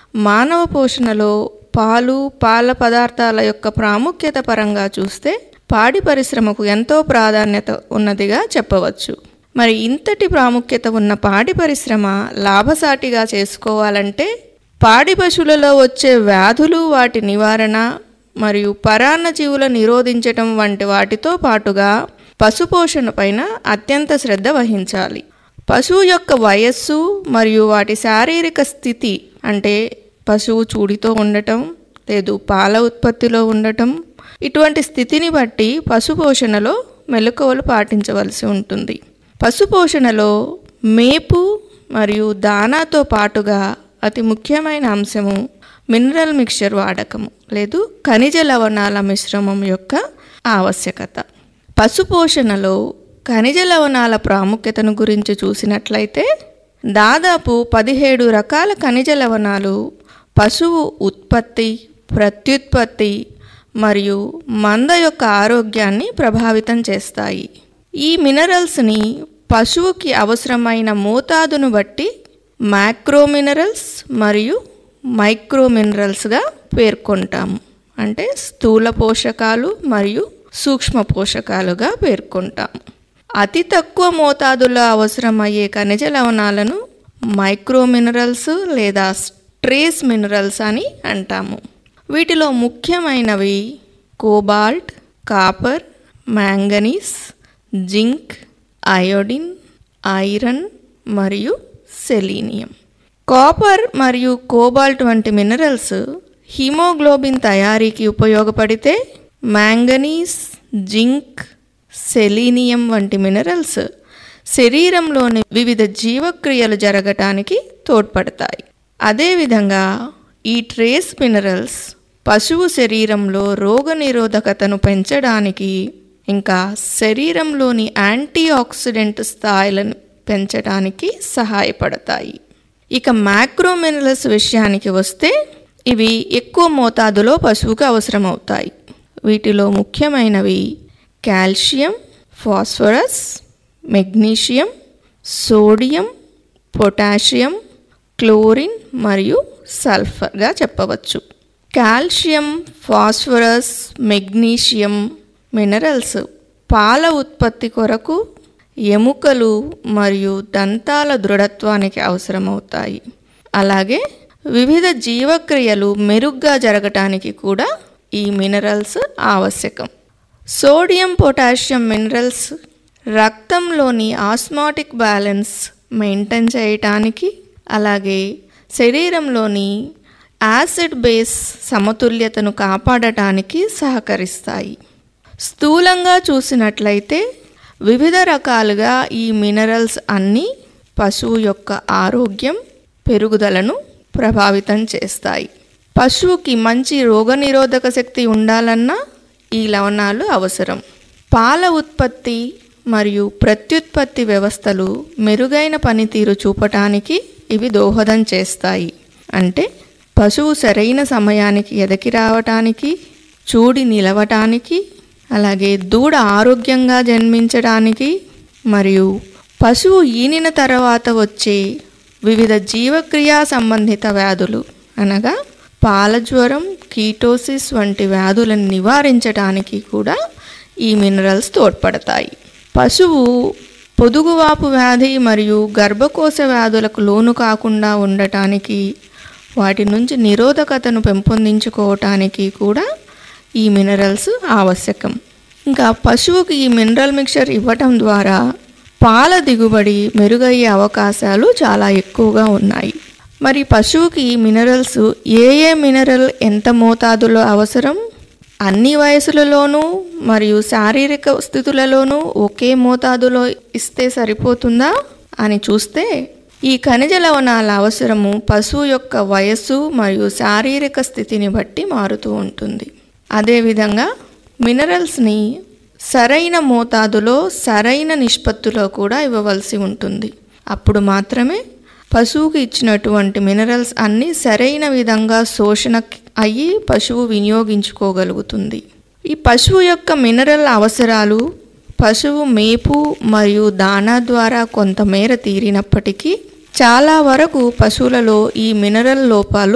మానవ పోషణలో పాలు పాల పదార్థాల యొక్క ప్రాముఖ్యత పరంగా చూస్తే పాడి పరిశ్రమకు ఎంతో ప్రాధాన్యత ఉన్నదిగా చెప్పవచ్చు మరి ఇంతటి ప్రాముఖ్యత ఉన్న పాడి పరిశ్రమ లాభసాటిగా చేసుకోవాలంటే పాడి పశువులలో వచ్చే వ్యాధులు వాటి నివారణ మరియు పరాన్న జీవుల నిరోధించటం వంటి వాటితో పాటుగా పశుపోషణ పైన అత్యంత శ్రద్ధ వహించాలి పశువు యొక్క వయస్సు మరియు వాటి శారీరక స్థితి అంటే పశువు చూడితో ఉండటం లేదు పాల ఉత్పత్తిలో ఉండటం ఇటువంటి స్థితిని బట్టి పశుపోషణలో మెలకువలు పాటించవలసి ఉంటుంది పశుపోషణలో మేపు మరియు దానాతో పాటుగా అతి ముఖ్యమైన అంశము మినరల్ మిక్చర్ వాడకము లేదు ఖనిజ లవణాల మిశ్రమం యొక్క ఆవశ్యకత పశుపోషణలో ఖనిజ లవణాల ప్రాముఖ్యతను గురించి చూసినట్లయితే దాదాపు పదిహేడు రకాల ఖనిజ లవణాలు పశువు ఉత్పత్తి ప్రత్యుత్పత్తి మరియు మంద యొక్క ఆరోగ్యాన్ని ప్రభావితం చేస్తాయి ఈ మినరల్స్ని పశువుకి అవసరమైన మోతాదును బట్టి మ్యాక్రో మినరల్స్ మరియు మైక్రో మినరల్స్గా పేర్కొంటాము అంటే స్థూల పోషకాలు మరియు సూక్ష్మ పోషకాలుగా పేర్కొంటాము అతి తక్కువ మోతాదులో అవసరమయ్యే ఖనిజ లవణాలను మైక్రో మినరల్స్ లేదా ట్రేస్ మినరల్స్ అని అంటాము వీటిలో ముఖ్యమైనవి cobalt copper manganese zinc iodine iron మరియు సెలీనియం కాపర్ మరియు కోబాల్ట్ వంటి మినరల్స్ హిమోగ్లోబిన్ తయారీకి ఉపయోగపడితే మ్యాంగనీస్ జింక్ సెలీనియం వంటి మినరల్స్ శరీరంలోని వివిధ జీవక్రియలు జరగటానికి తోడ్పడతాయి అదేవిధంగా ఈ ట్రేస్ మినరల్స్ పశువు శరీరంలో రోగనిరోధకతను పెంచడానికి ఇంకా శరీరంలోని యాంటీ ఆక్సిడెంట్ స్థాయిలను పెంచడానికి సహాయపడతాయి ఇక మ్యాక్రో మినరల్స్ విషయానికి వస్తే ఇవి ఎక్కువ మోతాదులో పశువుకు అవసరమవుతాయి వీటిలో ముఖ్యమైనవి calcium phosphorus magnesium sodium potassium chlorine మరియు సల్ఫర్గా చెప్పవచ్చు కాల్షియం ఫాస్ఫరస్ మెగ్నీషియం మినరల్స్ పాల ఉత్పత్తి కొరకు ఎముకలు మరియు దంతాల దృఢత్వానికి అవసరమవుతాయి అలాగే వివిధ జీవక్రియలు మెరుగ్గా జరగటానికి కూడా ఈ మినరల్స్ ఆవశ్యకం సోడియం పొటాషియం మినరల్స్ రక్తంలోని ఆస్మాటిక్ బ్యాలెన్స్ మెయింటైన్ చేయటానికి అలాగే శరీరంలోని యాసిడ్ బేస్ సమతుల్యతను కాపాడటానికి సహకరిస్తాయి స్థూలంగా చూసినట్లయితే వివిధ రకాలుగా ఈ మినరల్స్ అన్నీ పశువు యొక్క ఆరోగ్యం పెరుగుదలను ప్రభావితం చేస్తాయి పశువుకి మంచి రోగనిరోధక శక్తి ఉండాలన్నా ఈ లవణాలు అవసరం పాల ఉత్పత్తి మరియు ప్రత్యుత్పత్తి వ్యవస్థలు మెరుగైన పనితీరు చూపటానికి ఇవి దోహదం చేస్తాయి అంటే పశువు సరైన సమయానికి ఎదకి రావటానికి చూడి నిలవటానికి అలాగే దూడ ఆరోగ్యంగా జన్మించడానికి మరియు పశువు ఈనిన తర్వాత వచ్చే వివిధ జీవక్రియా సంబంధిత వ్యాధులు అనగా పాల జ్వరం కీటోసిస్ వంటి వ్యాధులను నివారించడానికి కూడా ఈ మినరల్స్ తోడ్పడతాయి పశువు పొదుగువాపు వ్యాధి మరియు గర్భకోశ వ్యాధులకు లోను కాకుండా ఉండటానికి వాటి నుంచి నిరోధకతను పెంపొందించుకోవటానికి కూడా ఈ మినరల్స్ ఆవశ్యకం ఇంకా పశువుకి ఈ మినరల్ మిక్చర్ ఇవ్వటం ద్వారా పాల దిగుబడి మెరుగయ్యే అవకాశాలు చాలా ఎక్కువగా ఉన్నాయి మరి పశువుకి ఈ మినరల్స్ ఏ ఏ మినరల్ ఎంత మోతాదులో అవసరం అన్ని వయసులలోనూ మరియు శారీరక స్థితులలోనూ ఒకే మోతాదులో ఇస్తే సరిపోతుందా అని చూస్తే ఈ ఖనిజ లవణాల అవసరము పశువు యొక్క వయస్సు మరియు శారీరక స్థితిని బట్టి మారుతూ ఉంటుంది అదేవిధంగా మినరల్స్ని సరైన మోతాదులో సరైన నిష్పత్తిలో కూడా ఇవ్వవలసి ఉంటుంది అప్పుడు మాత్రమే పశువుకి ఇచ్చినటువంటి మినరల్స్ అన్నీ సరైన విధంగా శోషణ అయ్యి పశువు వినియోగించుకోగలుగుతుంది ఈ పశువు యొక్క మినరల్ అవసరాలు పశువు మేపు మరియు దానా ద్వారా కొంతమేర తీరినప్పటికీ చాలా వరకు పశువులలో ఈ మినరల్ లోపాలు